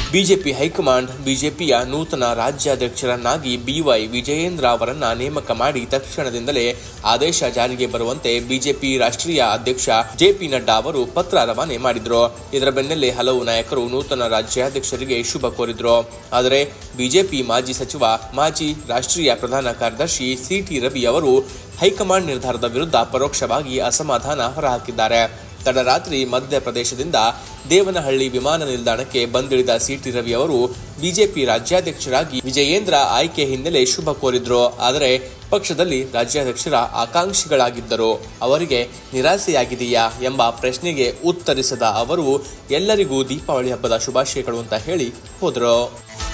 BJP high command ಬಿಜೆಪಿಯ ನೂತನ ರಾಜ್ಯಾಧ್ಯಕ್ಷರನ್ನಾಗಿ B Y Vijayendra ಅವರನ್ನ ನೇಮಕ ಮಾಡಿ ತಕ್ಷಣದಿಂದಲೇ ಆದೇಶ ಜಾರಿಗೆ ಬರುವಂತೆ ಬಿಜೆಪಿ ರಾಷ್ಟ್ರೀಯ ಅಧ್ಯಕ್ಷ ಜೆಪಿ ನಡ್ಡಾ ಅವರು ಪತ್ರ ರವಾನೆ ಮಾಡಿದ್ರು ಇದರ ಬೆನ್ನಲ್ಲೇ ಹಲವು ನಾಯಕರು ನೂತನ ರಾಜ್ಯಾಧ್ಯಕ್ಷರಿಗೆ ಶುಭ ಕೋರಿದ್ರು ಆದರೆ ಬಿಜೆಪಿ ಮಾಜಿ ಸಚಿವ ಮಾಜಿ ರಾಷ್ಟ್ರೀಯ ಪ್ರಧಾನ ಕಾರ್ಯದರ್ಶಿ ಸಿಟಿ ರವಿ ಅವರು ಹೈಕಮಾಂಡ್ ನಿರ್ಧಾರದ ವಿರುದ್ಧ ಪರೋಕ್ಷವಾಗಿ ಅಸಮಾಧಾನ ಹೊರಹಾಕಿದ್ದಾರೆ ತಡರಾತ್ರಿ ಮಧ್ಯಪ್ರದೇಶದಿಂದ ದೇವನಹಳ್ಳಿ ವಿಮಾನ ನಿಲ್ದಾಣಕ್ಕೆ ಬಂದಿಳಿದ ಸಿಟಿ ರವಿ ಅವರು ಬಿಜೆಪಿ ರಾಜ್ಯಾಧ್ಯಕ್ಷರಾಗಿ ವಿಜಯೇಂದ್ರ ಆಯ್ಕೆ ಹಿನ್ನೆಲೆ ಶುಭ ಕೋರಿದ್ರು ಆದರೆ ಪಕ್ಷದಲ್ಲಿ ರಾಜ್ಯಾಧ್ಯಕ್ಷರ ಆಕಾಂಕ್ಷಿಗಳಾಗಿದ್ದರು ಅವರಿಗೆ ನಿರಾಸೆಯಾಗಿದೆಯಾ ಎಂಬ ಪ್ರಶ್ನೆಗೆ ಉತ್ತರಿಸದ ಅವರು ಎಲ್ಲರಿಗೂ ದೀಪಾವಳಿ ಹಬ್ಬದ ಶುಭಾಶಯಗಳು ಅಂತ ಹೇಳಿ ಹೋದರು